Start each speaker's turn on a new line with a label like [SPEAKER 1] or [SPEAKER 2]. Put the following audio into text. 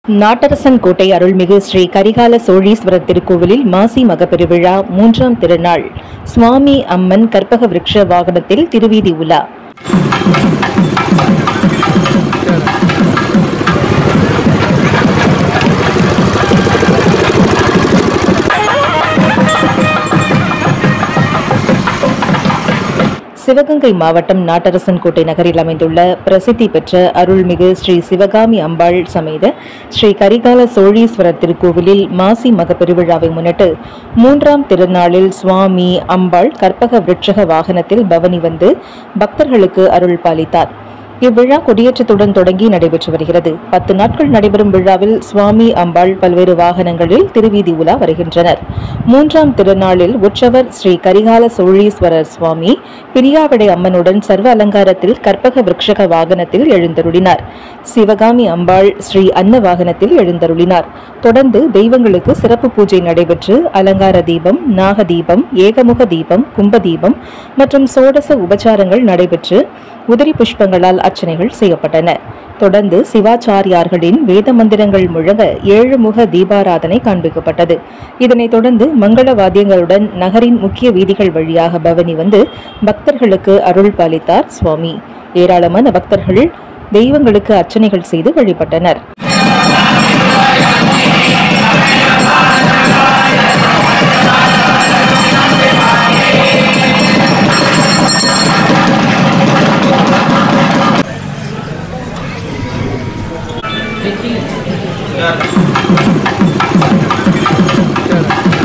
[SPEAKER 1] நாட்டரசன் கோட்டை அருள்மிகு ஸ்ரீ கரிகால சோழீஸ்வரர் திருக்கோவிலில் மாசி மகப்பெருவிழா மூன்றாம் திருநாள் சுவாமி அம்மன் கற்பக விருட்ச வாகனத்தில் திருவீதி உலா சிவகங்கை மாவட்டம் நாட்டரசன் கோட்டை நகரில் அமைந்துள்ள பிரசித்தி பெற்ற அருள்மிகு ஸ்ரீ சிவகாமி அம்பாள் சமேத ஸ்ரீ கரிகால சோழீஸ்வரர் திருக்கோவிலில் மாசி மக பெருவிழாவை முன்னிட்டு மூன்றாம் திருநாளில் சுவாமி அம்பாள் கற்பக விருட்சக வாகனத்தில் பவனி வந்து பக்தர்களுக்கு அருள் பாலித்தார் இவ்விழா கொடியேற்றத்துடன் தொடங்கி நடைபெற்று வருகிறது பத்து நாட்கள் நடைபெறும் விழாவில் சுவாமி அம்பாள் பல்வேறு வாகனங்களில் திருவீதி உலா வருகின்றனர் மூன்றாம் திருநாளில் உற்சவர் ஸ்ரீ கரிகால சோழீஸ்வரர் சுவாமி பிரியாவிடை அம்மனுடன் சர்வ அலங்காரத்தில் கற்பக விருட்சக வாகனத்தில் எழுந்தருளினார் சிவகாமி அம்பாள் ஸ்ரீ அன்ன வாகனத்தில் எழுந்தருளினார் தொடர்ந்து தெய்வங்களுக்கு சிறப்பு பூஜை நடைபெற்று அலங்கார தீபம் நாக தீபம் ஏகமுக தீபம் கும்ப தீபம் மற்றும் சோடச உபச்சாரங்கள் நடைபெற்று உதிரி புஷ்பங்களால் அர்ச்சனைகள் செய்யப்பட்டன தொடர்ந்து சிவாச்சாரியார்களின் வேத மந்திரங்கள் முழங்க ஏழு முக தீபாராதனை காண்பிக்கப்பட்டது இதனைத் தொடர்ந்து மங்கள வாத்தியங்களுடன் நகரின் முக்கிய வீதிகள் வழியாக பவனி வந்து பக்தர்களுக்கு அருள் பாலித்தார் சுவாமி ஏராளமான பக்தர்கள் தெய்வங்களுக்கு அர்ச்சனைகள் செய்து வழிபட்டனர்
[SPEAKER 2] Yeah.